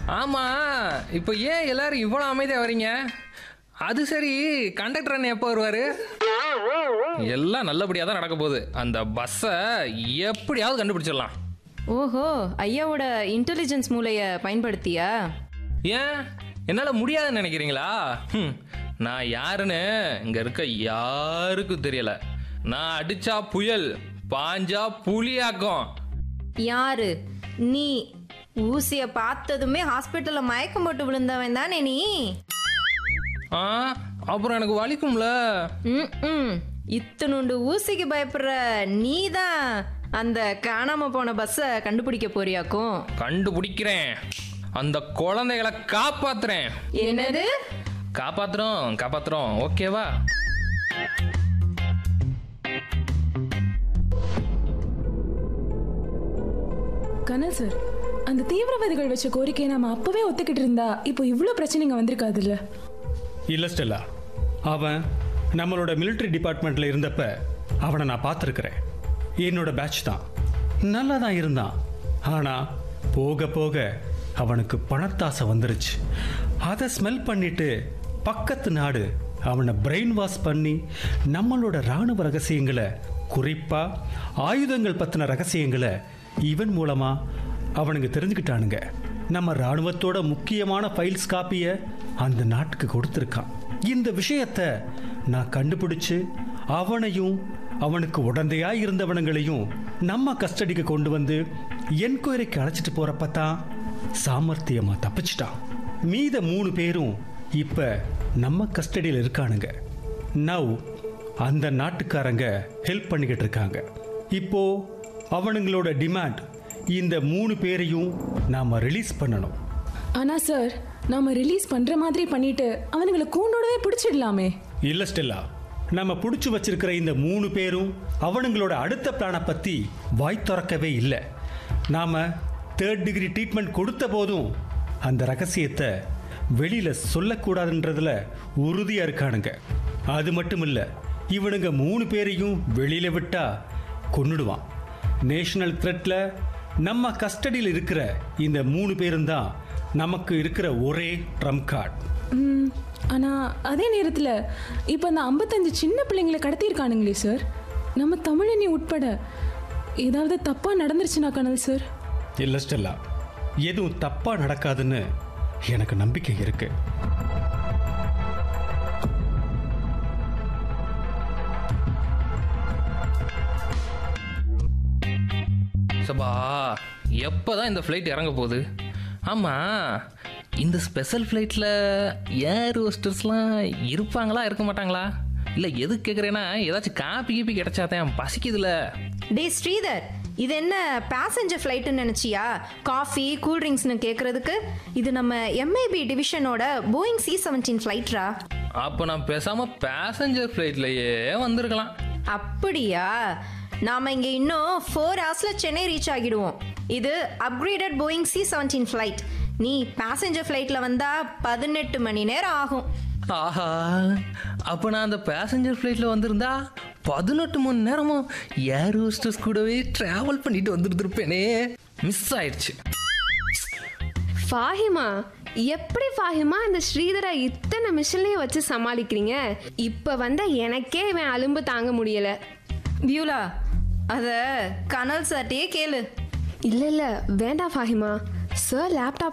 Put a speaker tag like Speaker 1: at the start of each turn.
Speaker 1: ஆமா இப்போ ஏன் எல்லாரும் இவ்வளோ அமைதியா வரீங்க அது சரி கண்டக்டர் அண்ணன் எப்போ வருவாரு எல்லாம் நல்லபடியாக தான் நடக்க போகுது அந்த பஸ்ஸை எப்படியாவது கண்டுபிடிச்சிடலாம்
Speaker 2: ஓஹோ ஐயாவோட இன்டெலிஜென்ஸ் மூளைய பயன்படுத்தியா
Speaker 1: ஏன் என்னால் முடியாதுன்னு நினைக்கிறீங்களா ஹம், நான் யாருன்னு இங்கே இருக்க யாருக்கும் தெரியல நான் அடிச்சா புயல் பாஞ்சா புலியாக்கும்
Speaker 2: யாரு நீ ஊசிய பார்த்ததுமே ஹாஸ்பிட்டல்ல மயக்கம் போட்டு விழுந்தவன் தானே நீ
Speaker 1: ஆ அப்புறம் எனக்கு வலிக்கும்ல
Speaker 2: ம் இத்தனுண்டு ஊசிக்கு பயப்படுற நீ தான் அந்த காணாம போன பஸ்ஸை கண்டுபிடிக்க போறியாக்கும்
Speaker 1: கண்டுபிடிக்கிறேன் அந்த குழந்தைகளை காப்பாத்துறேன்
Speaker 2: என்னது
Speaker 1: காப்பாத்துறோம் காப்பாத்துறோம் ஓகேவா
Speaker 3: கனல் சார் அந்த தீவிரவாதிகள் வச்ச கோரிக்கையை நாம அப்பவே ஒத்துக்கிட்டு இருந்தா இப்போ இவ்ளோ பிரச்சனைங்க வந்திருக்காதுல்ல
Speaker 4: இல்லை ஸ்டெல்லா அவன் நம்மளோட military டிபார்ட்மெண்ட்டில் இருந்தப்ப அவனை நான் பார்த்துருக்குறேன் என்னோட பேட்ச் தான் நல்லா தான் இருந்தான் ஆனால் போக போக அவனுக்கு பணத்தாசை வந்துருச்சு அதை ஸ்மெல் பண்ணிட்டு பக்கத்து நாடு அவனை பிரெயின் வாஷ் பண்ணி நம்மளோட இராணுவ ரகசியங்களை குறிப்பாக ஆயுதங்கள் பற்றின ரகசியங்களை இவன் மூலமாக அவனுங்க தெரிஞ்சுக்கிட்டானுங்க நம்ம ராணுவத்தோட முக்கியமான ஃபைல்ஸ் காப்பியை அந்த நாட்டுக்கு கொடுத்துருக்கான் இந்த விஷயத்த நான் கண்டுபிடிச்சு அவனையும் அவனுக்கு உடந்தையா இருந்தவனுங்களையும் நம்ம கஸ்டடிக்கு கொண்டு வந்து என்கொயரிக்கு அழைச்சிட்டு போறப்ப தான் சாமர்த்தியமா தப்பிச்சிட்டான் மீத மூணு பேரும் இப்ப நம்ம கஸ்டடியில் இருக்கானுங்க நவ் அந்த நாட்டுக்காரங்க ஹெல்ப் பண்ணிக்கிட்டு இருக்காங்க இப்போ அவனுங்களோட டிமாண்ட் இந்த மூணு பேரையும் நாம ரிலீஸ் பண்ணணும்
Speaker 3: ஆனா சார் நாம ரிலீஸ் பண்ற மாதிரி பண்ணிட்டு அவனுங்களை கூண்டோடவே பிடிச்சிடலாமே
Speaker 4: இல்ல ஸ்டெல்லா நம்ம புடிச்சு வச்சிருக்கிற இந்த மூணு பேரும் அவனுங்களோட அடுத்த பிளானை பத்தி வாய் திறக்கவே இல்லை நாம தேர்ட் டிகிரி ட்ரீட்மெண்ட் கொடுத்த போதும் அந்த ரகசியத்தை வெளியில சொல்லக்கூடாதுன்றதுல உறுதியா இருக்கானுங்க அது மட்டும் இல்ல இவனுங்க மூணு பேரையும் வெளியில விட்டா கொன்னுடுவான் நேஷனல் த்ரெட்ல நம்ம கஸ்டடியில் இருக்கிற இந்த மூணு பேரும் தான் நமக்கு இருக்கிற ஒரே ட்ரம் கார்டு
Speaker 3: ம், ஆனா அதே நேரத்துல இப்போ அந்த ஐம்பத்தஞ்சு சின்ன பிள்ளைங்களை கடத்தியிருக்கானுங்களே சார் நம்ம தமிழனி உட்பட ஏதாவது தப்பா நடந்துருச்சுனா கனல் சார்
Speaker 4: இல்லை ஸ்டெல்லா எதுவும் தப்பா நடக்காதுன்னு எனக்கு நம்பிக்கை இருக்கு
Speaker 1: சபா எப்போதான் இந்த ஃப்ளைட் இறங்க போகுது ஆமாம் இந்த ஸ்பெஷல் ஃப்ளைட்டில் ஏர் ஹோஸ்டர்ஸ்லாம் இருப்பாங்களா இருக்க மாட்டாங்களா இல்லை எது கேட்குறேன்னா ஏதாச்சும் காப்பி கீப்பி கிடைச்சாதான் பசிக்குதுல
Speaker 2: டே ஸ்ரீதர் இது என்ன பேசஞ்சர் ஃப்ளைட்டுன்னு நினச்சியா காஃபி கூல்ட்ரிங்க்ஸ்னு கேட்குறதுக்கு இது நம்ம எம்ஐபி டிவிஷனோட போயிங் சி செவன்டீன் ஃப்ளைட்ரா
Speaker 1: அப்போ நான் பேசாமல் பேசஞ்சர் ஃப்ளைட்லையே வந்திருக்கலாம்
Speaker 2: அப்படியா நாம இங்க இன்னும் ஃபோர் ஹவர்ஸ்ல சென்னை ரீச் ஆகிடுவோம் இது upgraded Boeing C seventeen flight நீ பேசஞ்சர் ஃப்ளைட்ல வந்தா பதினெட்டு மணி நேரம் ஆகும்
Speaker 1: ஆஹா அப்போ நான் அந்த பேசஞ்சர் ஃப்ளைட்டில் வந்திருந்தா பதினெட்டு மணி நேரமும் ஏர் ஹோஸ்டர்ஸ் கூடவே ட்ராவல் பண்ணிட்டு வந்துருந்துருப்பேனே மிஸ் ஆயிடுச்சு
Speaker 5: ஃபாஹிமா எப்படி ஃபாஹிமா இந்த ஸ்ரீதரை இத்தனை மிஷின்லயும் வச்சு சமாளிக்கிறீங்க இப்ப வந்த எனக்கே இவன் அலும்பு தாங்க முடியல
Speaker 2: பியூலா அத கனல் சார்ட்டே கேளு
Speaker 5: இல்ல இல்ல வேண்டாம் ஃபாஹிமா சார் லேப்டாப்